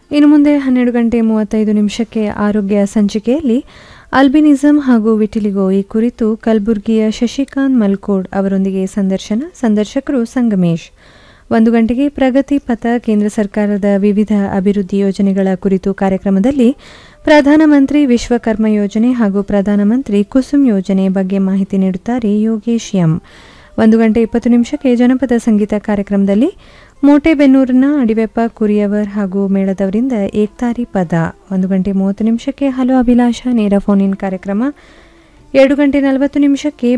ಇನ್ನು ಮುಂದೆ ಹನ್ನೆರಡು ಗಂಟೆ ಮೂವತ್ತೈದು ನಿಮಿಷಕ್ಕೆ ಆರೋಗ್ಯ ಸಂಚಿಕೆಯಲ್ಲಿ ಅಲ್ಬಿನಿಸಂ ಹಾಗೂ ವಿಟಿಲಿಗೋ ಈ ಕುರಿತು ಕಲಬುರಗಿಯ ಶಶಿಕಾಂತ್ ಮಲ್ಕೋಡ್ ಅವರೊಂದಿಗೆ ಸಂದರ್ಶನ ಸಂದರ್ಶಕರು ಸಂಗಮೇಶ್ ಒಂದು ಗಂಟೆಗೆ ಪ್ರಗತಿ ಪಥ ಕೇಂದ್ರ ಸರ್ಕಾರದ ವಿವಿಧ ಅಭಿವೃದ್ಧಿ ಯೋಜನೆಗಳ ಕುರಿತು ಕಾರ್ಯಕ್ರಮದಲ್ಲಿ ಪ್ರಧಾನಮಂತ್ರಿ ವಿಶ್ವಕರ್ಮ ಯೋಜನೆ ಹಾಗೂ ಪ್ರಧಾನಮಂತ್ರಿ ಕುಸುಮ್ ಯೋಜನೆ ಬಗ್ಗೆ ಮಾಹಿತಿ ನೀಡುತ್ತಾರೆ ಯೋಗೇಶ್ ಎಂ ಒಂದು ಗಂಟೆ ಇಪ್ಪತ್ತು ನಿಮಿಷಕ್ಕೆ ಜನಪದ ಸಂಗೀತ ಕಾರ್ಯಕ್ರಮದಲ್ಲಿ ಮೋಟೆಬೆನ್ನೂರಿನ ಅಡಿವೆಪ್ಪ ಕುರಿಯವರ್ ಹಾಗೂ ಮೇಳದವರಿಂದ ಏಕ್ತಾರಿ ಪದ ಒಂದು ಗಂಟೆ ಮೂವತ್ತು ನಿಮಿಷಕ್ಕೆ ಹಲೋ ಅಭಿಲಾಷ ನೇರ ಫೋನ್ ಇನ್ ಕಾರ್ಯಕ್ರಮ ಎರಡು ಗಂಟೆ ನಲವತ್ತು ನಿಮಿಷಕ್ಕೆ